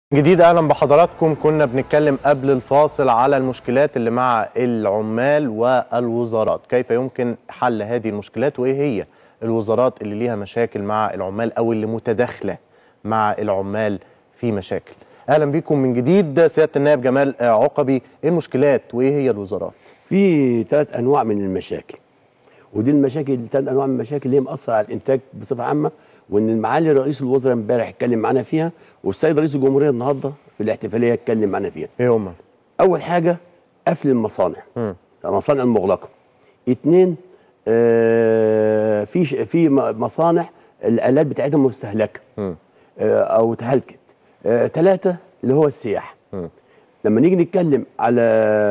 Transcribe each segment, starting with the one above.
جديد اهلا بحضراتكم كنا بنتكلم قبل الفاصل على المشكلات اللي مع العمال والوزارات كيف يمكن حل هذه المشكلات وايه هي الوزارات اللي ليها مشاكل مع العمال او اللي متداخله مع العمال في مشاكل اهلا بكم من جديد سياده النائب جمال عقبي ايه المشكلات وايه هي الوزارات في ثلاث انواع من المشاكل ودي المشاكل ثلاث انواع من المشاكل اللي هي مأثره على الانتاج بصفه عامه وان معالي رئيس الوزراء امبارح اتكلم معانا فيها والسيد رئيس الجمهوريه النهارده في الاحتفاليه اتكلم معانا فيها ايه هما اول حاجه قفل المصانع مم. المصانع المغلقه اثنين آه في ش- في م- مصانع الالات بتاعتها مستهلكه مم. آه او اتهلكت آه ثلاثه اللي هو السياحه مم. لما نيجي نتكلم على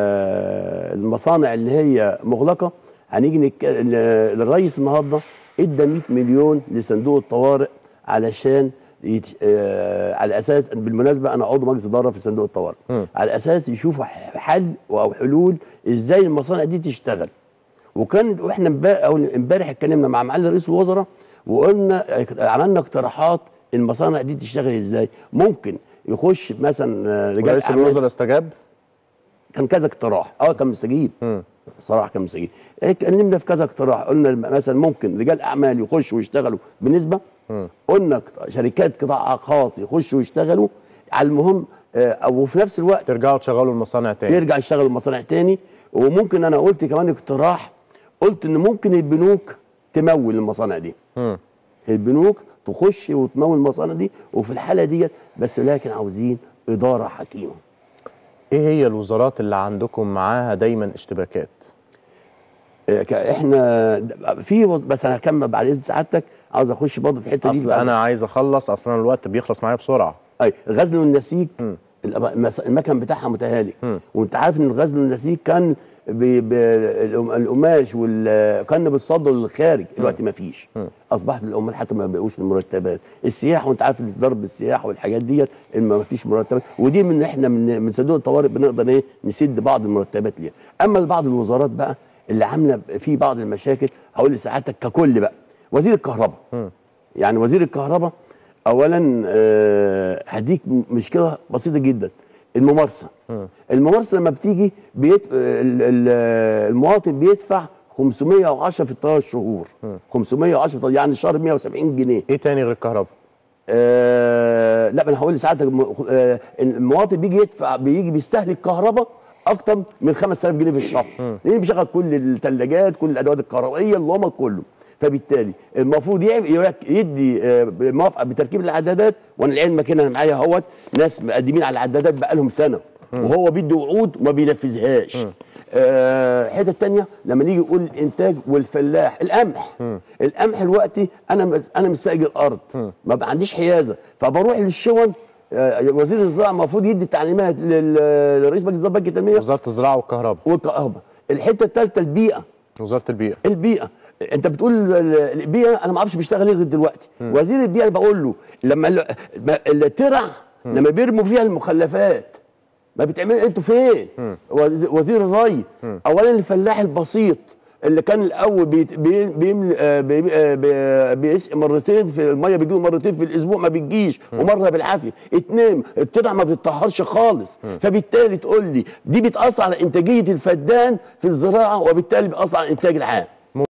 المصانع اللي هي مغلقه هنيجي نتكلم الرئيس النهارده ادى 100 مليون لصندوق الطوارئ علشان يت... آه على اساس بالمناسبه انا عضو مجلس اداره في صندوق الطوارئ مم. على اساس يشوفوا ح- حل او حلول ازاي المصانع دي تشتغل وكان واحنا امبارح أو امبارح اتكلمنا مع معالي رئيس الوزراء وقلنا عملنا اقتراحات المصانع دي تشتغل ازاي ممكن يخش مثلا آه، رجال رئيس أعمال. الوزراء استجاب كان كذا اقتراح اه كان مستجيب مم. صراحه كان مستجيب اتكلمنا في كذا اقتراح قلنا مثلا ممكن رجال اعمال يخشوا ويشتغلوا بنسبه مم. قلنا قط- شركات قطاع خاص يخشوا ويشتغلوا على المهم آه، او في نفس الوقت ترجعوا تشغلوا المصانع تاني يرجع يشتغل المصانع تاني وممكن انا قلت كمان اقتراح قلت ان ممكن البنوك تمول المصانع دي مم. البنوك تخش وتمول المصانع دي وفي الحاله ديت بس لكن عاوزين اداره حكيمه ايه هي الوزارات اللي عندكم معاها دايما اشتباكات آه، ك- احنا في وز- بس انا هكمل بعد اذن سعادتك عاوز اخش برضه في الحته دي اصل انا عايز اخلص اصلا الوقت بيخلص معايا بسرعه اي غزل والنسيج مم. الأب- المس- المكن بتاعها متهالك مم. وانت عارف ان الغزل والنسيج كان ب- ب- القم- القماش وال كان بالصدر للخارج دلوقتي ما فيش مم. اصبحت العمال حتى ما بقوش المرتبات السياحه وانت عارف إن ضرب السياحه والحاجات ديت إن ما فيش مرتبات ودي من احنا من من صندوق الطوارئ بنقدر ايه نسد بعض المرتبات ليها اما بعض الوزارات بقى اللي عامله في بعض المشاكل هقول لسعادتك ككل بقى وزير الكهرباء مم. يعني وزير الكهرباء اولا آه، هديك م- مشكله بسيطه جدا الممارسه مم. الممارسه لما بتيجي بيت... ال- ال- المواطن بيدفع 510 في الثلاث شهور 510 في الثلاث- يعني الشهر 170 جنيه ايه تاني غير الكهرباء آه لا ما انا هقول لسعادتك م- آه المواطن بيجي يدفع بيجي بيستهلك كهرباء اكتر من 5000 جنيه في الشهر لان بيشغل كل الثلاجات كل الادوات الكهربائيه اللومه كله فبالتالي المفروض يع- يرك- يدي آه، موافقه بتركيب العدادات وانا لعلمك هنا أنا معايا اهوت ناس مقدمين على العدادات بقالهم سنه وهو بيدي وعود وما بينفذهاش آه، الحته الثانيه لما نيجي نقول الانتاج والفلاح القمح القمح دلوقتي انا مس- انا مستاجر ارض ما بقى عنديش حيازه فبروح للشون آه، وزير الزراعه المفروض يدي تعليمات لل- لرئيس مجلس اداره بنك التنميه وزاره الزراعه والكهرباء والكهرباء الحته الثالثه البيئه وزاره البيئه البيئه انت بتقول ال- ال- البيئه انا ما اعرفش بيشتغل ايه لغايه دلوقتي وزير البيئه اللي بقول له لما ال- ما- الترع لما بيرموا فيها المخلفات ما بتعمل انتوا فين وز- وزير الري اولا الفلاح البسيط اللي كان الاول بيت- بي- بيملي آه، بي- آه، بي- بيسقي مرتين في الميه بيجيله مرتين في الاسبوع ما بتجيش ومره بالعافيه اتنين الترع ما بتطهرش خالص فبالتالي تقول لي دي بتاثر على انتاجيه الفدان في الزراعه وبالتالي بتاثر على الانتاج العام